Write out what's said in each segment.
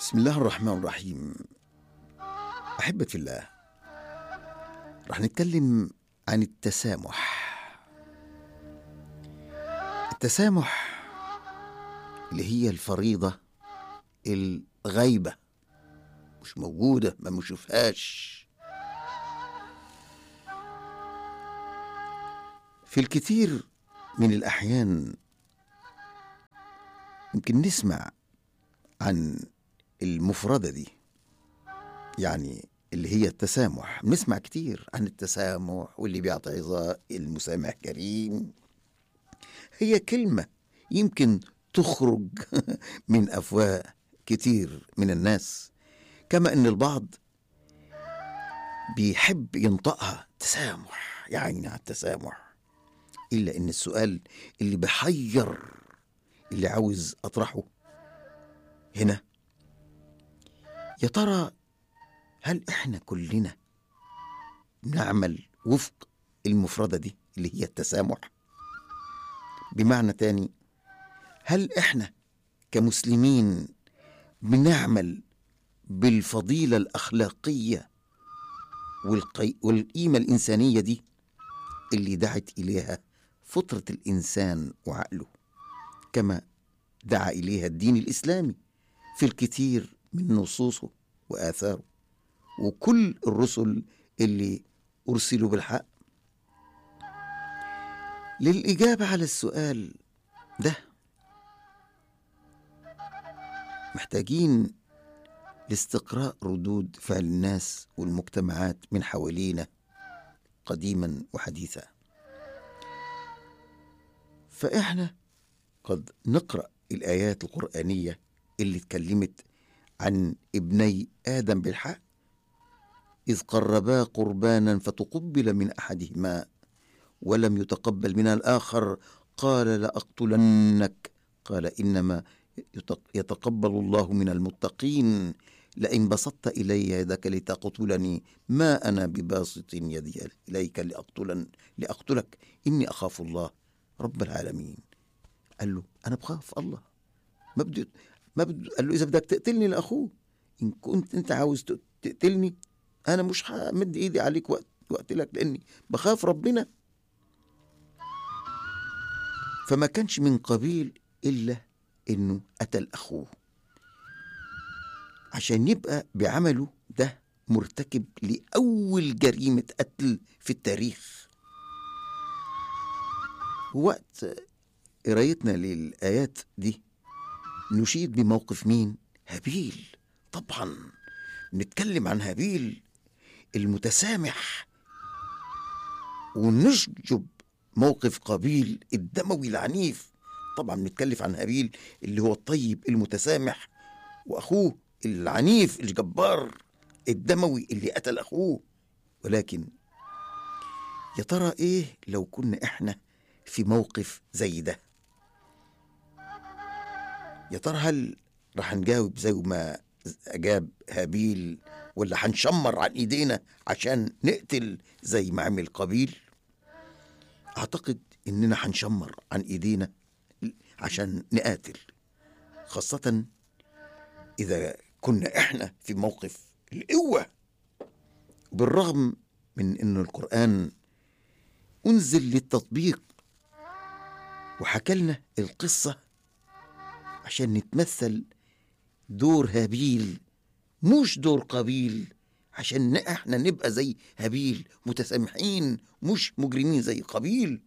بسم الله الرحمن الرحيم أحبة في الله رح نتكلم عن التسامح التسامح اللي هي الفريضة الغيبة مش موجودة ما بنشوفهاش في الكثير من الأحيان يمكن نسمع عن المفردة دي يعني اللي هي التسامح بنسمع كتير عن التسامح واللي بيعطي عظاء المسامح كريم هي كلمة يمكن تخرج من أفواه كتير من الناس كما أن البعض بيحب ينطقها تسامح يا عيني على التسامح إلا أن السؤال اللي بحير اللي عاوز أطرحه هنا يا ترى هل احنا كلنا نعمل وفق المفردة دي اللي هي التسامح بمعنى تاني هل احنا كمسلمين بنعمل بالفضيلة الأخلاقية والقي... والقيمة الإنسانية دي اللي دعت إليها فطرة الإنسان وعقله كما دعا إليها الدين الإسلامي في الكثير من نصوصه وآثاره وكل الرسل اللي أرسلوا بالحق للإجابة على السؤال ده محتاجين لاستقراء ردود فعل الناس والمجتمعات من حوالينا قديما وحديثا فإحنا قد نقرأ الآيات القرآنية اللي اتكلمت عن ابني آدم بالحق إذ قربا قربانا فتقبل من أحدهما ولم يتقبل من الآخر قال لأقتلنك قال إنما يتقبل الله من المتقين لئن بسطت إلي يدك لتقتلني ما أنا بباسط يدي إليك لأقتلن لأقتلك إني أخاف الله رب العالمين قال له أنا بخاف الله ما بدي ما بدي قال له إذا بدك تقتلني لأخوه إن كنت أنت عاوز تقتلني أنا مش همد إيدي عليك وقت وقتلك لأني بخاف ربنا فما كانش من قبيل إلا إنه قتل أخوه عشان يبقى بعمله ده مرتكب لأول جريمة قتل في التاريخ وقت قرايتنا للآيات دي نشيد بموقف مين؟ هابيل طبعا نتكلم عن هابيل المتسامح ونشجب موقف قابيل الدموي العنيف طبعا بنتكلم عن هابيل اللي هو الطيب المتسامح واخوه العنيف الجبار الدموي اللي قتل اخوه ولكن يا ترى ايه لو كنا احنا في موقف زي ده يا ترى هل رح نجاوب زي ما اجاب هابيل ولا هنشمر عن ايدينا عشان نقتل زي ما عمل قابيل اعتقد اننا هنشمر عن ايدينا عشان نقاتل خاصة اذا كنا احنا في موقف القوة بالرغم من ان القرآن انزل للتطبيق وحكى لنا القصة عشان نتمثل دور هابيل مش دور قابيل عشان احنا نبقى زي هابيل متسامحين مش مجرمين زي قابيل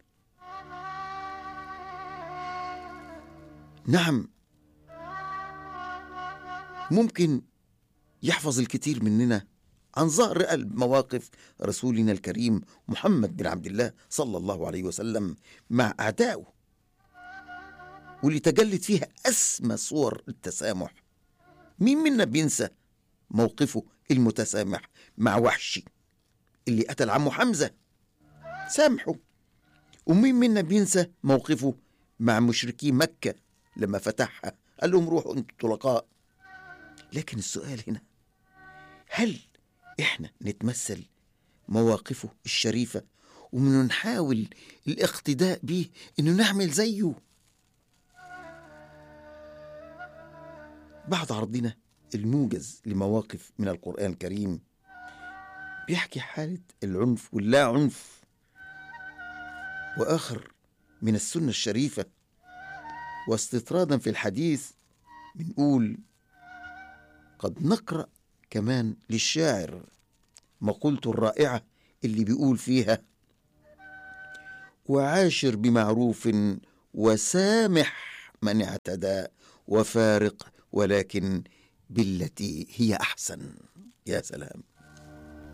نعم ممكن يحفظ الكثير مننا عن ظهر قلب مواقف رسولنا الكريم محمد بن عبد الله صلى الله عليه وسلم مع أعدائه واللي تجلت فيها أسمى صور التسامح مين منا بينسى موقفه المتسامح مع وحشي اللي قتل عمه حمزة سامحه ومين منا بينسى موقفه مع مشركي مكة لما فتحها قال لهم روحوا انتوا طلقاء لكن السؤال هنا هل احنا نتمثل مواقفه الشريفة ومن نحاول الاقتداء به انه نعمل زيه بعد عرضنا الموجز لمواقف من القرآن الكريم بيحكي حالة العنف واللا عنف وآخر من السنة الشريفة واستطرادا في الحديث بنقول قد نقرأ كمان للشاعر مقولته الرائعة اللي بيقول فيها وعاشر بمعروف وسامح من اعتدى وفارق ولكن بالتي هي أحسن يا سلام